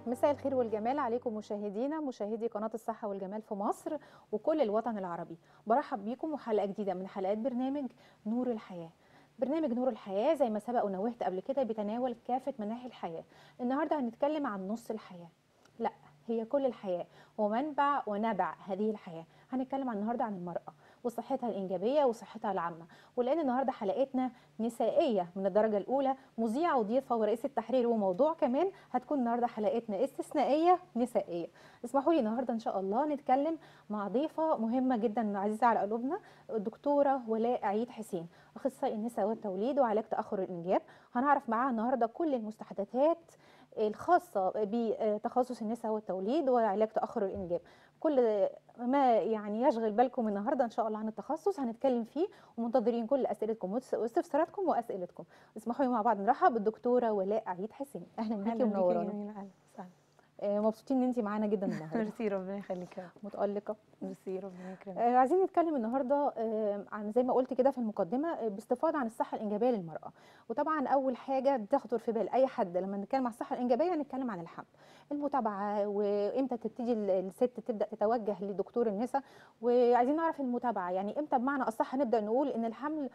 مساء الخير والجمال عليكم مشاهدينا مشاهدي قناة الصحة والجمال في مصر وكل الوطن العربي برحب بيكم وحلقة جديدة من حلقات برنامج نور الحياة برنامج نور الحياة زي ما سبق ونوهت قبل كده بيتناول كافة مناحي الحياة النهاردة هنتكلم عن نص الحياة لا هي كل الحياة ومنبع ونبع هذه الحياة هنتكلم عن النهاردة عن المرأة وصحتها الإنجابية وصحتها العامة ولأن النهاردة حلقتنا نسائية من الدرجة الأولى مذيعة وضيفة ورئيس التحرير وموضوع كمان هتكون النهاردة حلقتنا استثنائية نسائية اسمحوا لي النهاردة إن شاء الله نتكلم مع ضيفة مهمة جدا عزيزة على قلوبنا الدكتورة ولاء عيد حسين أخصائي النساء والتوليد وعلاج تأخر الإنجاب هنعرف معاها النهاردة كل المستحدثات الخاصة بتخصص النساء والتوليد وعلاج تأخر الإنجاب كل ما يعني يشغل بالكم النهارده ان شاء الله عن التخصص هنتكلم فيه ومنتظرين كل اسئلتكم واستفساراتكم واسئلتكم اسمحوا لي مع بعض نرحب بالدكتوره ولاء عيد حسين اهلا بيكي ومنورانا آه مبسوطين ان انت معانا جدا النهارده ميرسي ربنا يخليك متالقه ميرسي ربنا يكرمك آه عايزين نتكلم النهارده آه عن زي ما قلت كده في المقدمه آه باستفاضه عن الصحه الانجابيه للمراه وطبعا اول حاجه بتخطر في بال اي حد لما نتكلم عن الصحه الانجابيه نتكلم عن الحمل المتابعه وامتى تبتدي الست تبدا تتوجه لدكتور النساء وعايزين نعرف المتابعه يعني امتى بمعنى اصح نبدا نقول ان الحمل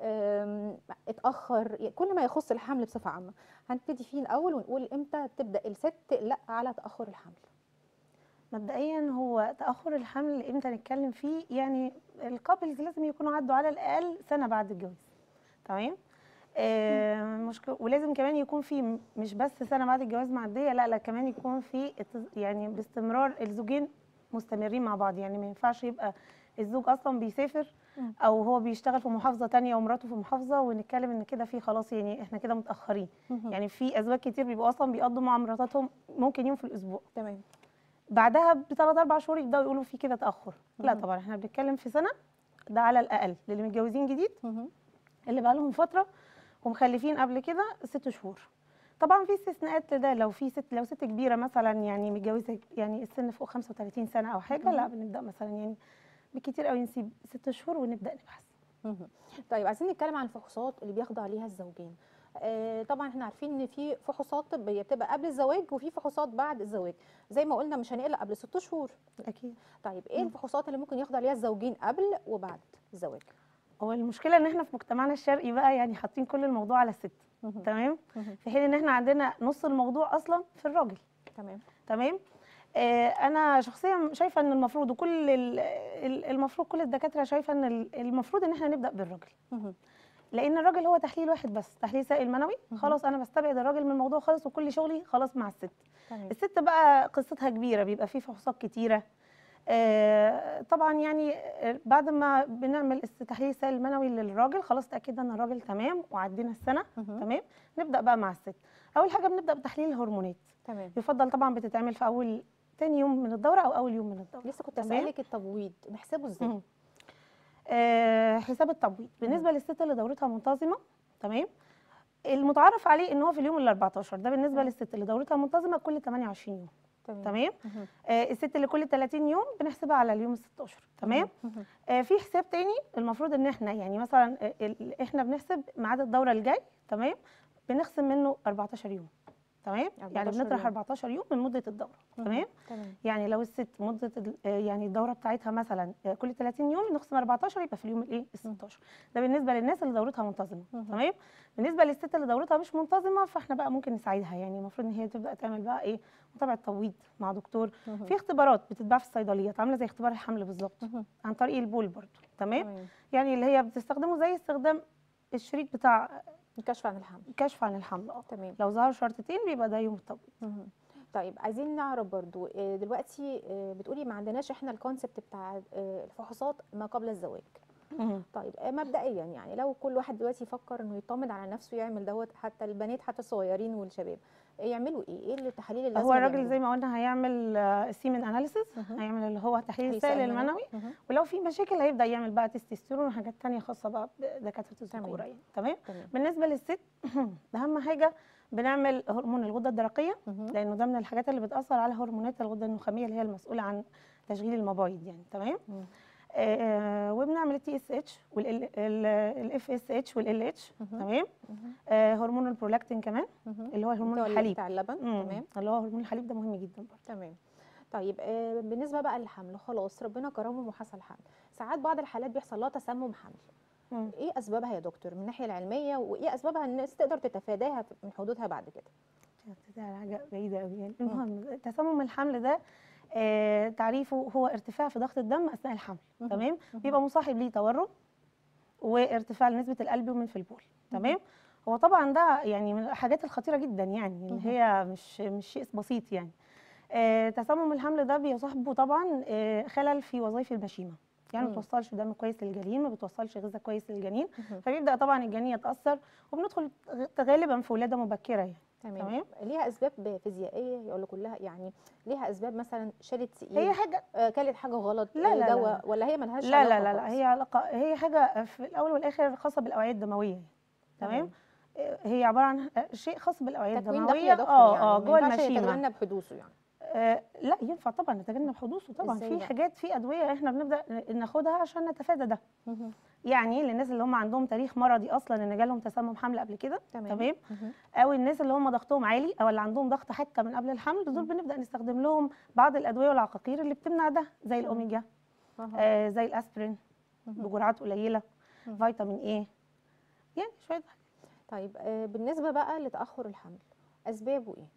اتاخر كل ما يخص الحمل بصفه عامه هنبتدي فيه الاول ونقول امتى تبدا الست تقلق على تاخر الحمل مبدئيا هو تاخر الحمل امتى نتكلم فيه يعني الكابلز لازم يكونوا عدوا على الاقل سنه بعد الجواز تمام آه مشكلة ولازم كمان يكون في مش بس سنه بعد الجواز معديه لا لا كمان يكون في يعني باستمرار الزوجين مستمرين مع بعض يعني ما ينفعش يبقى الزوج اصلا بيسافر او هو بيشتغل في محافظه تانية ومراته في محافظه ونتكلم ان كده في خلاص يعني احنا كده متاخرين يعني في ازواج كتير بيبقوا اصلا بيقضوا مع مراتاتهم ممكن يوم في الاسبوع تمام بعدها بثلاث اربع شهور يبداوا يقولوا في كده تاخر لا طبعا احنا بنتكلم في سنه ده على الاقل للي متجوزين جديد اللي بقى لهم فتره ومخلفين قبل كده ست شهور طبعا في استثناءات لده لو في ست لو ست كبيره مثلا يعني متجوزه يعني السن فوق 35 سنه او حاجه لا بنبدا مثلا يعني بالكتير قوي نسيب ست شهور ونبدا نبحث طيب عايزين نتكلم عن الفحوصات اللي بيخضع ليها الزوجين آه طبعا احنا عارفين ان في فحوصات طبيه بتبقى قبل الزواج وفي فحوصات بعد الزواج زي ما قلنا مش هنقلق قبل ست شهور اكيد طيب ايه الفحوصات اللي ممكن يخضع ليها الزوجين قبل وبعد الزواج هو المشكله ان احنا في مجتمعنا الشرقي بقى يعني حاطين كل الموضوع على الست تمام في حين ان احنا عندنا نص الموضوع اصلا في الراجل تمام تمام آه انا شخصيا شايفه ان المفروض وكل المفروض كل الدكاتره شايفه ان المفروض ان احنا نبدا بالراجل لان الراجل هو تحليل واحد بس تحليل سائل منوي خلاص انا بستبعد الراجل من الموضوع خالص وكل شغلي خلاص مع الست تمام. الست بقى قصتها كبيره بيبقى فيه فحوصات كتيره آه طبعا يعني بعد ما بنعمل تحليل السائل المنوي للراجل خلاص تاكدنا ان الراجل تمام وعدينا السنه تمام نبدا بقى مع الست اول حاجه بنبدا بتحليل الهرمونات تمام يفضل طبعا بتتعمل في اول تاني يوم من الدوره او اول يوم من الدوره لسه كنت اسالك التبويض نحسبه ازاي آه حساب التبويض بالنسبه للست اللي دورتها منتظمه تمام المتعارف عليه ان هو في اليوم ال 14 ده بالنسبه مم. للست اللي دورتها منتظمه كل 28 يوم تمام, تمام؟ آه الست اللي كل 30 يوم بنحسبها على اليوم ال 16 تمام آه في حساب تاني المفروض ان احنا يعني مثلا آه احنا بنحسب ميعاد الدوره الجاي تمام بنخصم منه 14 يوم تمام يعني بنطرح 14 يوم من مده الدوره تمام يعني لو الست مده يعني الدوره بتاعتها مثلا كل 30 يوم نخصم 14 يبقى في اليوم الايه ال 16 ده بالنسبه للناس اللي دورتها منتظمه تمام بالنسبه للست اللي دورتها مش منتظمه فاحنا بقى ممكن نساعدها يعني المفروض ان هي تبدا تعمل بقى ايه متابعه تبويض مع دكتور في اختبارات بتتباع في الصيدليات عامله زي اختبار الحمل بالظبط عن طريق البول برضه تمام يعني اللي هي بتستخدمه زي استخدام الشريط بتاع الكشف عن الحمل كشف عن الحمل اه تمام لو ظهر شرطتين بيبقى ده يوم التبويض طيب عايزين نعرف برضو دلوقتي بتقولي ما عندناش احنا الكونسبت بتاع الفحوصات ما قبل الزواج طيب مبدئيا يعني لو كل واحد دلوقتي يفكر انه يطمن على نفسه يعمل دوت حتى البنات حتى الصغيرين والشباب يعملوا ايه؟ ايه التحاليل اللي هو الراجل زي ما قلنا هيعمل سيمن اناليسيس هيعمل اللي هو تحليل السائل المنوي ولو في مشاكل هيبدا يعمل بقى تستوستيرون وحاجات ثانيه خاصه بقى بدكاتره الذكوره يعني تمام بالنسبه للست اهم حاجه بنعمل هرمون الغده الدرقيه لانه ده من الحاجات اللي بتاثر على هرمونات الغده النخاميه اللي هي المسؤوله عن تشغيل المبايض يعني تمام آه وبنعمل التي اس اتش والاف اس اتش والال اتش مهم. تمام مهم. آه هرمون البرولاكتين كمان مهم. اللي هو هرمون بتوع ال- الحليب بتاع اللبن مم. تمام اللي هو هرمون الحليب ده مهم جدا برضه تمام طيب آه، بالنسبه بقى للحمل خلاص ربنا كرمهم وحصل حمل ساعات بعض الحالات بيحصل لها تسمم حمل مم. ايه اسبابها يا دكتور من الناحيه العلميه وايه اسبابها الناس تقدر تتفاداها في- من حدودها بعد كده بتبتدي على حاجه بعيده قوي يعني المهم تسمم الحمل ده آه تعريفه هو ارتفاع في ضغط الدم اثناء الحمل مهم. تمام مهم. بيبقى مصاحب ليه تورم وارتفاع لنسبه الالبومين في البول تمام هو طبعا ده يعني من الحاجات الخطيره جدا يعني اللي مهم. هي مش مش شيء بسيط يعني آه تسمم الحمل ده بيصاحبه طبعا آه خلل في وظائف المشيمه يعني ما مم. بتوصلش دم كويس للجنين ما بتوصلش غذاء كويس للجنين مهم. فبيبدا طبعا الجنين يتاثر وبندخل غالبا في ولاده مبكره يعني تمام تمام. ليها اسباب فيزيائيه ولا كلها يعني ليها اسباب مثلا شالت تقيل هي حاجه آه، كلت حاجه غلط لا، آه، لا، لا، دواء لا. ولا هي ملهاش لا علاقه لا لا لا خالص؟ هي علاقه هي حاجه في الاول والاخر خاصه بالاوعيه الدمويه يعني. تمام آه، هي عباره عن شيء خاص بالاوعيه تكوين داخلي الدمويه يا دكتور اه يعني اه ما جوه ينفعش المشيمه يتجنب حدوثه يعني آه لا ينفع طبعا نتجنب حدوثه طبعا إزاي في بقى؟ حاجات في ادويه احنا بنبدا ن- ناخدها عشان نتفادى ده مهم. يعني للناس اللي هم عندهم تاريخ مرضي اصلا ان جالهم تسمم حمل قبل كده تمام تمام مهم. او الناس اللي هم ضغطهم عالي او اللي عندهم ضغط حتى من قبل الحمل دول بنبدا نستخدم لهم بعض الادويه والعقاقير اللي بتمنع ده زي الاوميجا أها. آه زي الاسبرين مهم. بجرعات قليله مم. فيتامين ايه يعني شويه طيب آه، بالنسبه بقى لتاخر الحمل اسبابه ايه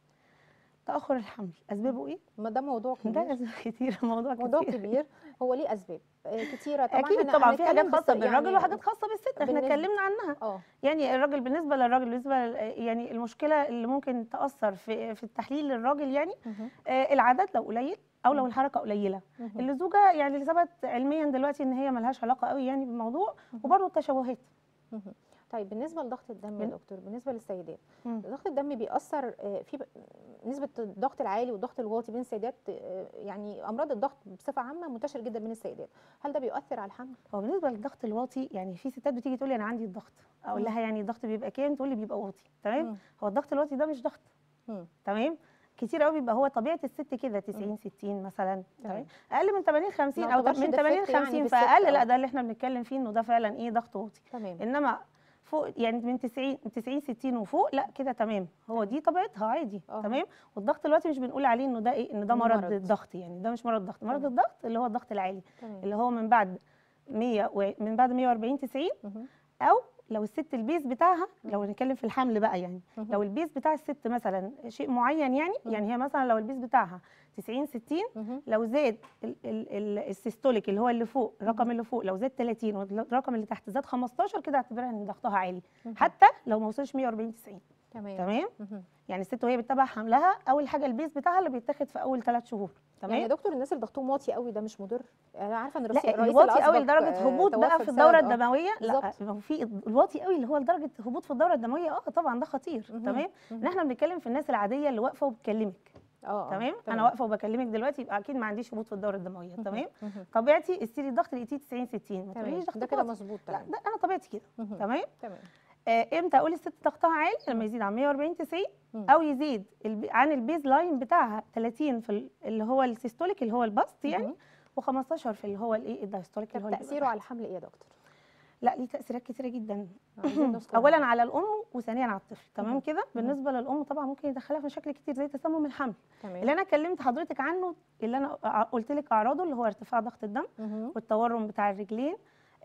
تاخر الحمل اسبابه ايه ما ده موضوع ده كبير اسباب كتير موضوع موضوع كتير كبير هو ليه اسباب آه، كتيره طبعا اكيد هن- طبعا في حاجات هنتكلم خاصه بس بالراجل يعني- وحاجات خاصه بالست احنا بالنسبة- اتكلمنا عنها اه يعني الراجل بالنسبه للراجل بالنسبه ل- يعني المشكله اللي ممكن تاثر في في التحليل للراجل يعني مهم. آه، العدد لو قليل او لو مم. الحركه قليله مهم. الزوجه يعني اللي ثبت علميا دلوقتي ان هي ملهاش علاقه قوي يعني بالموضوع مهم. وبرضه التشوهات مهم. طيب بالنسبه لضغط الدم يا بن- دكتور بالنسبه للسيدات مم. ضغط الدم بيأثر آه، في ب- نسبه الضغط العالي والضغط الواطي بين السيدات آه، يعني امراض الضغط بصفه عامه منتشر جدا بين السيدات هل ده بيؤثر على الحمل هو بالنسبه للضغط الواطي يعني في ستات بتيجي تقول لي انا عندي الضغط اقول مم. لها يعني الضغط بيبقى كام تقول لي بيبقى واطي تمام مم. هو الضغط الواطي ده مش ضغط مم. تمام كتير قوي بيبقى هو طبيعه الست كده 90 60 مثلا تمام. تمام اقل من 80 50 ما او يعتبرش من defect 80 يعني 50 بالست فاقل أو- لا ده اللي احنا بنتكلم فيه انه ده فعلا ايه ضغط واطي تمام انما فوق يعني من 90 من 90 60 وفوق لا كده تمام هو دي طبيعتها عادي أها. تمام والضغط دلوقتي مش بنقول عليه انه ده ايه ان ده مرض, مرض. الضغط يعني ده مش مرض ضغط مرض تمام. الضغط اللي هو الضغط العالي تمام اللي هو من بعد 100 و... من بعد 140 90 مهم. او لو الست البيز بتاعها لو نتكلم في الحمل بقى يعني مهم. لو البيز بتاع الست مثلا شيء معين يعني مم. يعني هي مثلا لو البيز بتاعها 90 60 مهم. لو زاد ال- ال- ال- السيستوليك اللي هو اللي فوق الرقم اللي فوق لو زاد 30 والرقم اللي تحت زاد 15 كده اعتبرها ان ضغطها عالي مهم. حتى لو ما وصلش 140 90 تمام تمام مهم. يعني الست وهي بتتابع حملها اول حاجه البيز بتاعها اللي بيتاخد في اول ثلاث شهور يعني يا تمام دكتور الناس اللي ضغطهم واطي قوي ده مش مضر انا عارفه ان الرئيس لا الرئيس الواطي قوي الأسبق، لدرجه آه، هبوط بقى توفى في بسبب- الدوره آه. الدمويه لا بالظبط. ما هو في الواطي قوي اللي هو لدرجه هبوط في الدوره الدمويه اه طبعا ده خطير مهم. تمام مهم. ان احنا بنتكلم في الناس العاديه اللي واقفه وبتكلمك اه آه، تمام انا واقفه وبكلمك دلوقتي يبقى اكيد ما عنديش هبوط في الدوره الدمويه مهم. تمام مهم. طبيعتي استيري الضغط لقيتيه 90 60 ما تمام تقوليش ضغط ده كده واطي. مظبوط لا تمام ده انا طبيعتي كده مهم. تمام تمام آه امتى اقول الست ضغطها عالي لما يزيد عن 140 90 مم. او يزيد الب... عن البيز لاين بتاعها 30 في ال- اللي هو السيستوليك اللي هو البسط يعني مهم. و15 في اللي هو الايه الدايستوليك اللي طب هو اللي بيبقى تاثيره على الحمل ايه يا دكتور لا ليه تاثيرات كتيره جدا عايزين نذكر اولا منها. على الام وثانيا على الطفل مهم. تمام كده بالنسبه للام طبعا ممكن يدخلها في مشاكل كتير زي تسمم الحمل تمام اللي انا كلمت حضرتك عنه اللي انا أع- قلت لك اعراضه اللي هو ارتفاع ضغط الدم مهم. والتورم بتاع الرجلين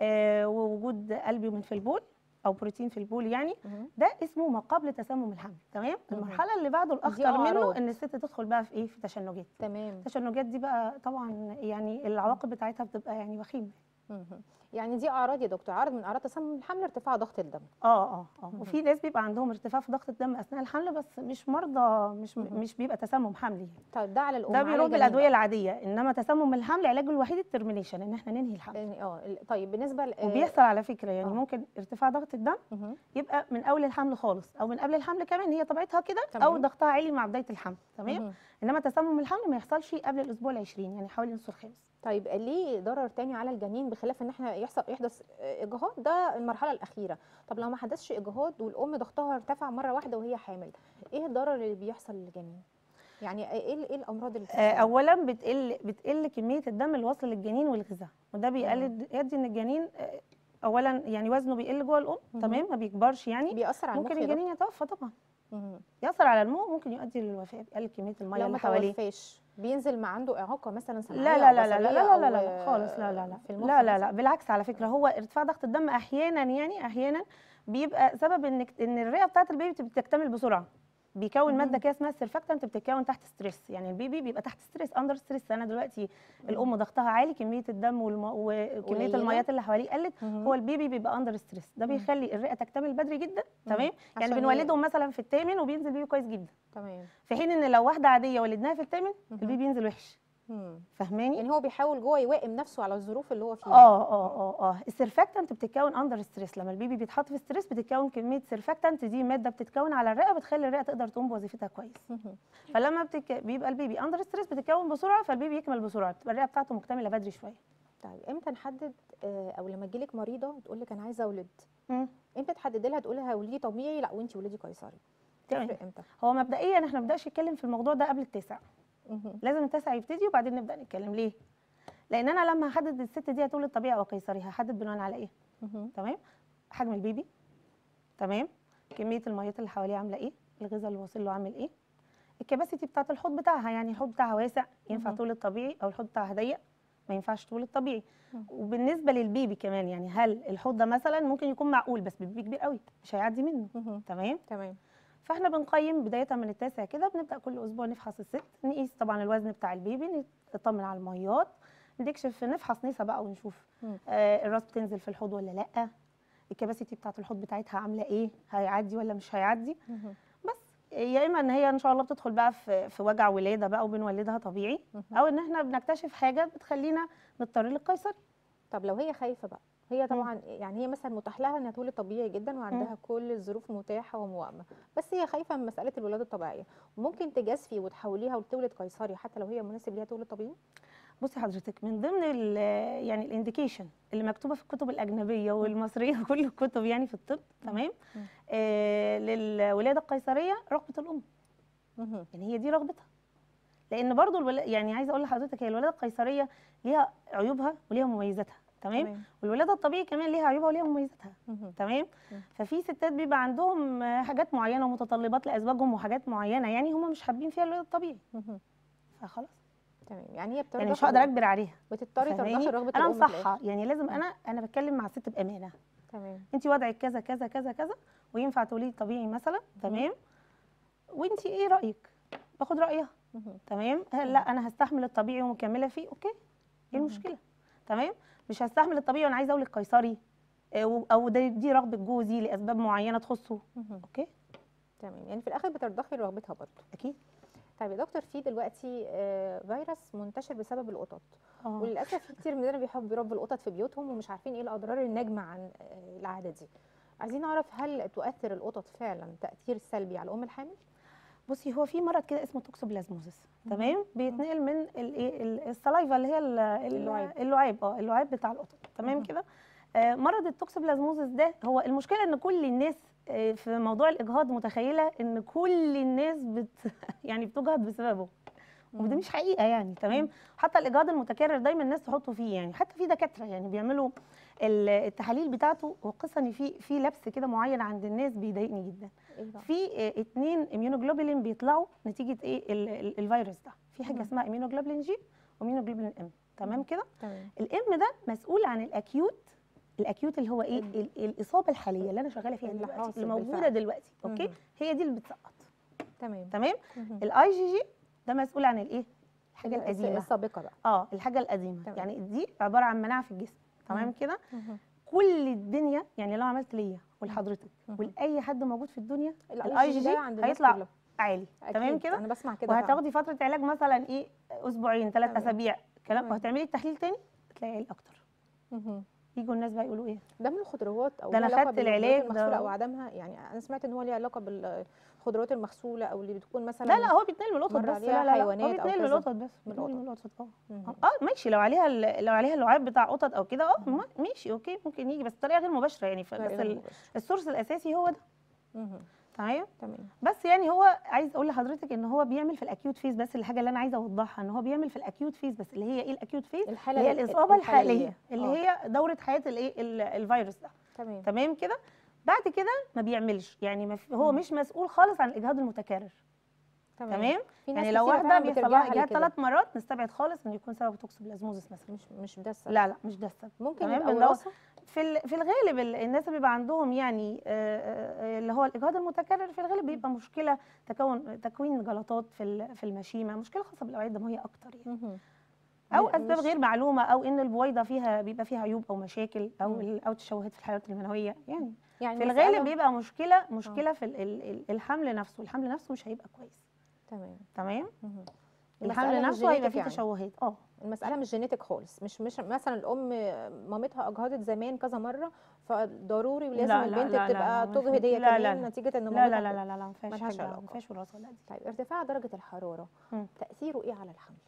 آه ووجود البيومين في البول او بروتين في البول يعني مهم. ده اسمه ما قبل تسمم الحمل تمام مهم. المرحله اللي بعده دي الاخطر منه أعراض. ان الست تدخل بقى في ايه في تشنجات تمام التشنجات دي بقى طبعا يعني العواقب بتاعتها بتبقى يعني وخيمه مهم. يعني دي اعراض يا دكتور عرض من اعراض تسمم الحمل ارتفاع ضغط الدم اه اه اه مهم. وفي ناس بيبقى عندهم ارتفاع في ضغط الدم اثناء الحمل بس مش مرضى مش مهم. مش بيبقى تسمم حمل يعني طيب ده على الام ده على بيروح الجنين بالادويه العاديه انما تسمم الحمل علاجه الوحيد الترمينيشن ان احنا ننهي الحمل يعني اه ال- طيب بالنسبه ل- آه، وبيحصل على فكره يعني آه. ممكن ارتفاع ضغط الدم مهم. يبقى من اول الحمل خالص او من قبل الحمل كمان هي طبيعتها كده او تمام. ضغطها عالي مع بدايه الحمل تمام مهم. انما تسمم الحمل ما يحصلش قبل الاسبوع ال20 يعني حوالي نص الخامس طيب ليه ضرر تاني على الجنين بخلاف ان احنا يحصل يحدث آه، اجهاض ده المرحله الاخيره طب لو ما حدثش اجهاض والام ضغطها ارتفع مره واحده وهي حامل ايه الضرر اللي بيحصل للجنين يعني ايه ال- ايه الامراض اللي آه، بتحصل؟ اولا بتقل بتقل كميه الدم اللي واصل للجنين والغذاء وده بيقلل يدي ان الجنين آه، اولا يعني وزنه بيقل جوه الام مهم. تمام ما بيكبرش يعني بيأثر على ممكن المخ يا دكتور؟ الجنين يتوفى طبعا مهم. يأثر على النمو ممكن يؤدي للوفاه بيقلل كميه الميه لو اللي ما حواليه توفاش بينزل مع عنده اعاقه مثلا سمعيه لا أو لا لا لا لا بصرية لا أو لا, لا, لا خالص لا لا لا في المخ لا لا مثلاً؟ لا بالعكس على فكره هو ارتفاع ضغط الدم احيانا يعني احيانا بيبقى سبب انك ان الرئه بتاعه البيبي بتكتمل بسرعه بيكون مهم. ماده كده اسمها السيرفاكتنت بتتكون تحت ستريس يعني البيبي بيبقى تحت ستريس اندر ستريس انا دلوقتي الام ضغطها عالي كميه الدم والم... وكميه قليلة. الميات اللي حواليه قلت مهم. هو البيبي بيبقى اندر ستريس ده مم. بيخلي الرئه تكتمل بدري جدا مم. تمام يعني عشان ي- بنولدهم مثلا في الثامن وبينزل بيبي كويس جدا تمام في حين ان لو واحده عاديه ولدناها في الثامن مهم. البيبي ينزل وحش مم. فاهماني يعني هو بيحاول جوه يوائم نفسه على الظروف اللي هو فيها اه اه اه اه السيرفاكتنت بتتكون اندر ستريس لما البيبي بيتحط في ستريس بتتكون كميه سيرفاكتنت دي ماده بتتكون على الرئه بتخلي الرئه تقدر تقوم بوظيفتها كويس مهم. فلما بتك... بيبقى البيبي اندر ستريس بتتكون بسرعه فالبيبي يكمل بسرعه بتبقى الرئه بتاعته مكتمله بدري شويه طيب امتى نحدد آه، او لما تجيلك مريضه تقول لك انا عايزه اولد مم. امتى تحددي لها تقول لها ولدي طبيعي لا وانت ولدي قيصري تمام تفرق امتى هو مبدئيا احنا ما نبداش نتكلم في الموضوع ده قبل التاسع مهم. لازم التاسع يبتدي وبعدين نبدا نتكلم ليه لان انا لما هحدد الست دي هتولد طبيعي او قيصري هحدد بناء على ايه مهم. تمام حجم البيبي تمام كميه الميات اللي حواليه عامله ايه الغذاء اللي واصل له عامل ايه الكباسيتي بتاعت الحوض بتاعها يعني الحوض بتاعها واسع ينفع مهم. تولد طبيعي او الحوض بتاعها ضيق ما ينفعش تولد طبيعي مم. وبالنسبه للبيبي كمان يعني هل الحوض ده مثلا ممكن يكون معقول بس بيبي كبير قوي مش هيعدي منه مهم. تمام تمام فاحنا بنقيم بدايه من التاسع كده بنبدا كل اسبوع نفحص الست نقيس طبعا الوزن بتاع البيبي نطمن على الميات نكشف نفحص نسا بقى ونشوف مم. آه الراس بتنزل في الحوض ولا لا الكباسيتي بتاعت الحوض بتاعتها عامله ايه هيعدي ولا مش هيعدي مهم. يا اما ان هي ان شاء الله بتدخل بقى في في وجع ولاده بقى وبنولدها طبيعي مهم. او ان احنا بنكتشف حاجه بتخلينا نضطر للقيصري طب لو هي خايفه بقى هي طبعا يعني هي مثلا متاح لها انها تولد طبيعي جدا وعندها كل الظروف متاحه وموائمه بس هي خايفه من مساله الولاده الطبيعيه ممكن تجازفي وتحوليها وتولد قيصري حتى لو هي مناسب ليها تولد طبيعي بصي حضرتك من ضمن ال يعني الانديكيشن اللي مكتوبه في الكتب الاجنبيه والمصريه كل الكتب يعني في الطب تمام مم. آه للولاده القيصريه رغبه الام مهم. يعني هي دي رغبتها لان برضو الولا... يعني عايزه اقول لحضرتك هي الولاده القيصريه ليها عيوبها وليها مميزاتها تمام تمام والولاده الطبيعي كمان ليها عيوبها وليها مميزاتها مهم. تمام مم. ففي ستات بيبقى عندهم آه، حاجات معينه ومتطلبات لازواجهم وحاجات معينه يعني هم مش حابين فيها الولاده الطبيعي مهم. فخلاص تمام يعني هي بترضى يعني مش هقدر اجبر عليها بتضطري فاهماني؟ ترضخي رغبه انا الام في الآخر. انصحها يعني لازم انا انا بتكلم مع الست بامانه تمام انت وضعك كذا كذا كذا كذا وينفع توليدي طبيعي مثلا تمام وانت ايه رايك باخد رايها مهم. تمام هل لا انا هستحمل الطبيعي ومكمله فيه اوكي ايه مهم. المشكله تمام مش هستحمل الطبيعي وانا عايزه اولد قيصري آه، و- او دي, دي رغبه جوزي لاسباب معينه تخصه مهم. اوكي تمام يعني في الاخر بترضخي رغبتها برضه اكيد طيب يا دكتور في دلوقتي آه، فيروس منتشر بسبب القطط اه وللاسف في كتير مننا بيحبوا يربوا القطط في بيوتهم ومش عارفين ايه الاضرار الناجمه عن آه، العاده دي عايزين نعرف هل تؤثر القطط فعلا تاثير سلبي على الام الحامل بصي هو في مرض كده اسمه توكسوبلازموزس تمام بيتنقل من الايه ال- السلايفا اللي هي ال- ال- اللعاب. اللعاب اه اللعاب بتاع القطط تمام مهم. كده آه مرض التوكسوبلازموزس ده هو المشكله ان كل الناس آه، في موضوع الاجهاض متخيله ان كل الناس بت يعني بتجهض بسببه وده مش حقيقه يعني تمام مم. حتى الاجهاض المتكرر دايما الناس تحطه فيه يعني حتى في دكاتره يعني بيعملوا ال- التحاليل بتاعته والقصه ان في في لبس كده معين عند الناس بيضايقني جدا ايه بقى في آه، اتنين اميونوجلوبولين بيطلعوا نتيجه ايه ال- ال- الفيروس ده في حاجه مم. اسمها اميونوجلوبولين جي واميونوجلوبولين ام تمام مم. كده تمام الام ده مسؤول عن الاكيوت الاكيوت اللي هو ايه ال- ال- الاصابه الحاليه اللي انا شغاله فيها اللي دلوقتي حاصل اللي موجوده بالفعل. دلوقتي اوكي مهم. هي دي اللي بتسقط تمام تمام مهم. الاي جي جي ده مسؤول عن الايه الحاجه الس- القديمه السابقه بقى اه الحاجه القديمه تمام. يعني دي عباره عن مناعه في الجسم تمام مم. كده مهم. كل الدنيا يعني لو عملت ليا ولحضرتك مهم. ولاي حد موجود في الدنيا الاي الاي جي جي ده جي عند الناس هيطلع كلها. عالي تمام أكيد. كده انا بسمع كده فعلا. وهتاخدي فتره علاج مثلا ايه اسبوعين ثلاث تمام. اسابيع كلام تمام. وهتعملي التحليل تاني تلاقي عالي اكتر مهم. يجوا الناس بقى يقولوا ايه ده من الخضروات او ده ليه أنا علاقة خدت بالخضروات العلاج ده. المغسوله او عدمها يعني انا سمعت ان هو ليه علاقه بالخضروات المغسوله او اللي بتكون مثلا لا لا هو بيتنقل من القطط مر بس عليها لا لا, لا حيوانات هو أو بيتنقل من كذا. القطط بس من بيتنقل من القطط. القطط اه مهم. اه ماشي لو عليها ال- لو عليها اللعاب بتاع قطط او كده اه مم. ما- ماشي اوكي ممكن يجي بس بطريقه غير مباشره يعني ف- بس غير ال- مباشر. السورس الاساسي هو ده مهم. تمام تمام بس يعني هو عايز اقول لحضرتك ان هو بيعمل في الاكيوت فيز بس الحاجه اللي انا عايزه اوضحها ان هو بيعمل في الاكيوت فيز بس اللي هي ايه الاكيوت فيز الحاله اللي هي ال- الاصابه الحالية. الحاليه اللي آه. هي دوره حياه الايه ال- الفيروس ده تمام تمام كده بعد كده ما بيعملش يعني ما في هو مم. مش مسؤول خالص عن الاجهاض المتكرر تمام في ناس يعني لو كتيرة واحده فعلاً بيحصل بترجعها لها اجهاض لكده. ثلاث مرات نستبعد خالص ان يكون سبب توكسوبلازموزس مثلا مش مش ده السبب لا لا مش ده السبب ممكن تمام يبقى بندور- وراثه في ال- في الغالب ال- الناس اللي بيبقى عندهم يعني آه، آه، اللي هو الاجهاض المتكرر في الغالب بيبقى مشكله تكون تكوين جلطات في ال- في المشيمه مشكله خاصه بالاوعيه الدمويه اكتر يعني مهم. او م- اسباب مش- غير معلومه او ان البويضه فيها بيبقى فيها عيوب او مشاكل او مم. ال- او تشوهات في الحيوانات المنويه يعني يعني في مسألة- الغالب بيبقى مشكله مشكله في ال- ال- ال- الحمل نفسه الحمل نفسه مش هيبقى كويس تمام تمام مهم. الحمل المسألة مش نفسه هيبقى جينيتك فيه يعني. تشوهات اه المسألة مش جينيتك خالص مش مش مثلا الأم مامتها أجهضت زمان كذا مرة فضروري ولازم لا، لا، البنت لا، لا، تبقى لا، تجهد هي لا، لا، كمان لا. نتيجة إن لا مامتها لا لا لا لا لا ما فيهاش ملهاش حاجه ما علاقة. فيهاش وراثه لا دي طيب ارتفاع درجة الحرارة مم. تأثيره إيه على الحمل؟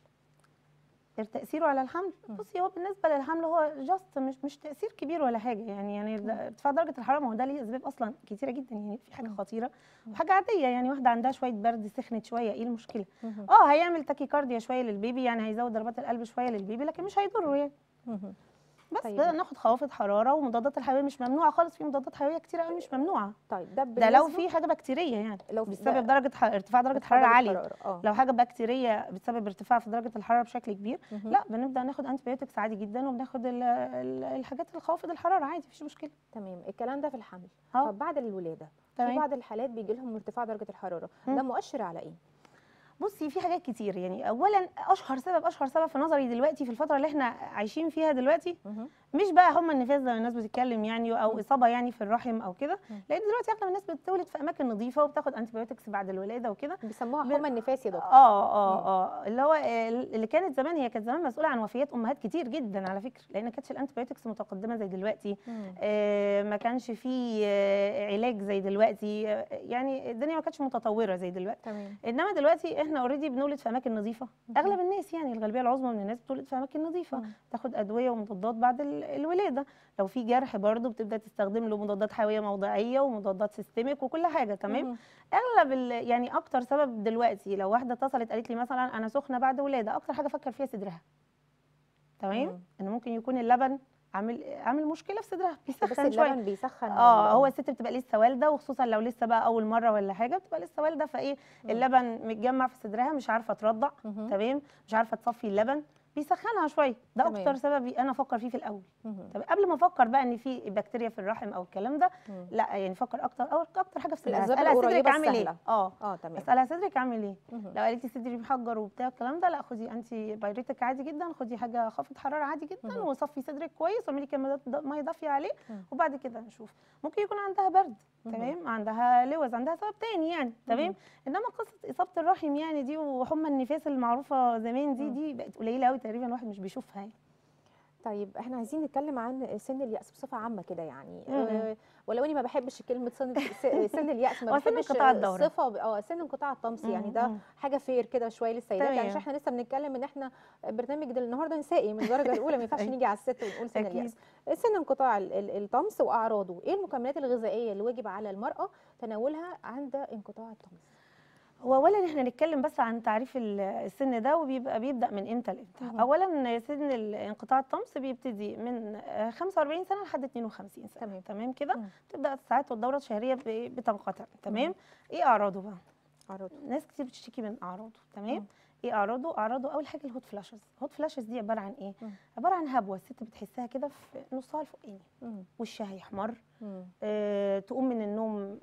تأثيره على الحمل مم. بصي هو بالنسبة للحمل هو جاست مش مش تأثير كبير ولا حاجة يعني يعني مم. ده- ارتفاع درجة الحرارة ما هو ده ليه أسباب أصلا كتيرة جدا يعني في حاجة مم. خطيرة مم. وحاجة عادية يعني واحدة عندها شوية برد سخنت شوية إيه المشكلة؟ مهم. اه هيعمل تاكيكارديا شوية للبيبي يعني هيزود ضربات القلب شوية للبيبي لكن مش هيضره يعني مهم. بس طيب. بدأنا ناخد خوافض حرارة ومضادات الحيوية مش ممنوعة خالص في مضادات حيوية كتيرة قوي مش ممنوعة طيب ده ده لو بالنسبة- في حاجة بكتيرية يعني لو في- بسبب ده درجة ح- ارتفاع درجة ارتفاع حرارة عالية الحرارة. اه لو حاجة بكتيرية بسبب ارتفاع في درجة الحرارة بشكل كبير مهم. لا بنبدا ناخد انتي عادي جدا وبناخد ال- ال- الحاجات الخوافض الحراره عادي مفيش مشكله تمام الكلام ده في الحمل اه طب بعد الولادة في تمام بعض الحالات بيجي لهم ارتفاع درجة الحرارة مم. ده مؤشر على إيه؟ بصي في حاجات كتير يعني اولا اشهر سبب اشهر سبب في نظري دلوقتي في الفتره اللي احنا عايشين فيها دلوقتي مهم. مش بقى حمى النفاس زي ما الناس بتتكلم يعني مم. او اصابه يعني في الرحم او كده مم. لان دلوقتي اغلب الناس بتولد في اماكن نظيفه وبتاخد انتي بعد الولاده وكده بيسموها بن- حمى النفاس يا دكتور اه مم. اه اه اللي هو اللي كانت زمان هي كانت زمان مسؤوله عن وفيات امهات كتير جدا على فكره لان ما كانتش الانتي متقدمه زي دلوقتي مم. آه، ما كانش فيه آه، علاج زي دلوقتي آه، يعني الدنيا ما كانتش متطوره زي دلوقتي تمام انما دلوقتي احنا اوريدي بنولد في اماكن نظيفه مهم. اغلب الناس يعني الغالبيه العظمى من الناس بتولد في اماكن نظيفه مم. تاخد ادويه ومضادات بعد ال- الولاده لو في جرح برضه بتبدا تستخدم له مضادات حيويه موضعيه ومضادات سيستميك وكل حاجه تمام مهم. اغلب ال- يعني اكتر سبب دلوقتي لو واحده اتصلت قالت لي مثلا انا سخنه بعد ولاده اكتر حاجه افكر فيها صدرها تمام مم. ان ممكن يكون اللبن عامل عامل مشكله في صدرها بس بيسخن شويه اللبن بيسخن اه ال- هو الست بتبقى لسه والده وخصوصا لو لسه بقى اول مره ولا حاجه بتبقى لسه والده فايه مم. اللبن متجمع في صدرها مش عارفه ترضع مهم. تمام مش عارفه تصفي اللبن بيسخنها شويه ده تمام. اكتر سبب انا افكر فيه في الاول مهم. طب قبل ما افكر بقى ان في بكتيريا في الرحم او الكلام ده مم. لا يعني فكر اكتر أو اكتر حاجه في صدرها الأسباب اسالها صدرك القريبة عامل ايه السهلة. اه اه تمام اسالها صدرك عامل ايه مهم. لو قالت لي صدري محجر وبتاع الكلام ده لا خدي انتي بايريتك عادي جدا خدي حاجه خافض حراره عادي جدا مهم. وصفي صدرك كويس واعملي كمية ميه دافيه عليه مم. وبعد كده نشوف ممكن يكون عندها برد مهم. تمام عندها لوز عندها سبب تاني يعني تمام مهم. انما قصه اصابه الرحم يعني دي وحمى النفاس المعروفه زمان دي مم. دي بقت قليله قوي تقريبا الواحد مش بيشوفها يعني طيب احنا عايزين نتكلم عن سن اليأس بصفة عامة كده يعني مم. آه ولو اني ما بحبش كلمة سن س- سن اليأس ما هو سن بحبش انقطاع الدورة. صفة ب- اه سن انقطاع الطمس يعني مم. ده مم. حاجة فير كده شوية للسيدات يعني تمام. عشان احنا لسه بنتكلم ان احنا برنامج ده النهارده نسائي من الدرجة الأولى ما ينفعش أكيد. نيجي على الست ونقول سن أكيد. اليأس سن انقطاع ال- ال- الطمس وأعراضه ايه المكملات الغذائية اللي واجب على المرأة تناولها عند انقطاع الطمس هو اولا احنا نتكلم بس عن تعريف ال- السن ده وبيبقى بيبدا من امتى لامتى مهم. اولا سن ال- انقطاع الطمس بيبتدي من آه، 45 سنه لحد 52 سنه تمام. تمام كده مم. تبدا الساعات والدوره الشهريه ب- بتنقطع تمام مم. ايه اعراضه بقى أعراضه ناس كتير بتشتكي من اعراضه تمام مم. ايه اعراضه اعراضه اول حاجه الهوت فلاشز الهوت فلاشز دي عباره عن ايه مم. عباره عن هبوه الست بتحسها كده في نصها الفوقاني مم. وشها يحمر مم. آه، تقوم من النوم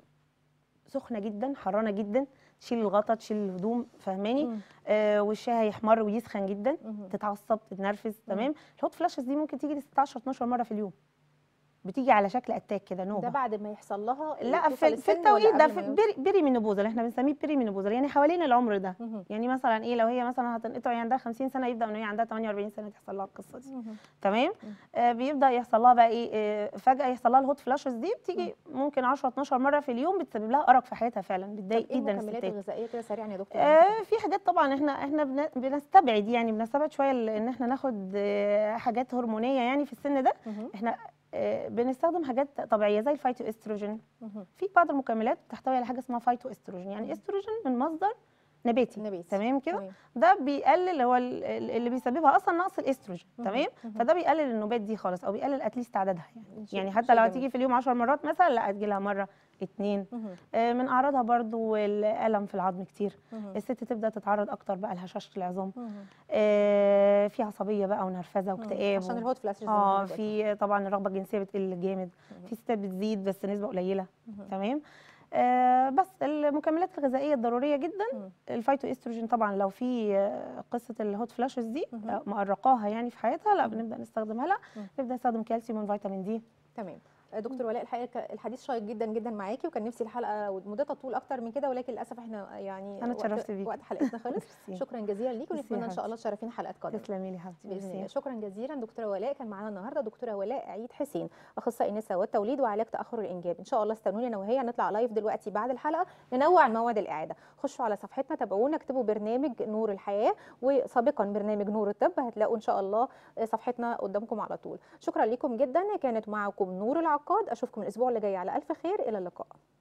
سخنه جدا حرانه جدا تشيل الغطا تشيل الهدوم فاهماني مم. آه وشها يحمر ويسخن جدا مم. تتعصب تتنرفز مم. تمام الهوت فلاشز دي ممكن تيجي 16 12 مره في اليوم بتيجي على شكل اتاك كده ده نوبه بعد ما يحصل لها لا توصل في, في السن ولا التوقيت ده قبل في ما يوصل؟ بيري, بيري مينوبوزال احنا بنسميه بيري مينوبوزال يعني حوالين العمر ده مهم. يعني مثلا ايه لو هي مثلا هتنقطع وهي عندها 50 سنه يبدا ان هي عندها 48 سنه تحصل لها القصه دي مهم. تمام مم. آه بيبدا يحصل لها بقى ايه آه فجاه يحصل لها الهوت فلاشز دي بتيجي ممكن 10 12 مره في اليوم بتسبب لها ارق في حياتها فعلا طب بتضايق ايه جدا المكملات الستات الغذائيه كده سريعا يا دكتور آه في حاجات طبعا احنا احنا بن- بنستبعد يعني بنستبعد شويه ال- ان احنا ناخد آه حاجات هرمونيه يعني في السن ده مهم. احنا آه، بنستخدم حاجات طبيعيه زي الفايتو استروجين مهم. في بعض المكملات بتحتوي على حاجه اسمها فايتو استروجين يعني مم. استروجين من مصدر نباتي نباتي. تمام كده تمام. ده بيقلل هو ال- ال- اللي بيسببها اصلا نقص الاستروجين مهم. تمام مهم. فده بيقلل النوبات دي خالص او بيقلل اتليست عددها يعني شيء- يعني حتى شيء لو جميل. هتيجي في اليوم 10 مرات مثلا لا هتجي لها مره اتنين مهم. آه، من اعراضها برضو الالم في العظم كتير مهم. الست تبدا تتعرض اكتر بقى لهشاشه العظام مهم. آه، في عصبيه بقى ونرفزه مم. واكتئاب عشان و- الهوت فلاشز زي ما اه حضرتك قلتي. في طبعا الرغبه الجنسيه بتقل جامد مهم. في ستات بتزيد بس نسبه قليله مهم. تمام آه بس المكملات الغذائيه الضروريه جدا مم. الفايتو استروجين طبعا لو في آه، قصه الهوت فلاشز دي مهم. آه، مقرقاها يعني في حياتها لا مهم. بنبدا نستخدمها لا مم. نبدا نستخدم كالسيوم وفيتامين دي تمام دكتور ولاء الحقيقه ك- الحديث شيق جدا جدا معاكي وكان نفسي الحلقه مدتها طول اكتر من كده ولكن للاسف احنا يعني أنا وقت- اتشرفت بيكي. وقت حلقتنا خلص ميرسي. شكرا جزيلا ليك ميرسي يا ونتمنى ان شاء حبيبتي. الله تشرفينا حلقات قادمه تسلمي لي حبيبتي باذن الله ميرسي شكرا جزيلا دكتوره ولاء كان معانا النهارده دكتوره ولاء عيد حسين اخصائي النساء والتوليد وعلاج تاخر الانجاب ان شاء الله استنوني انا وهي نطلع لايف دلوقتي بعد الحلقه ننوع عن موعد الاعاده خشوا على صفحتنا تابعونا اكتبوا برنامج نور الحياه وسابقا برنامج نور الطب هتلاقوا ان شاء الله صفحتنا قدامكم على طول شكرا لكم جدا كانت معكم نور العقاد اشوفكم الاسبوع اللي جاي على الف خير الى اللقاء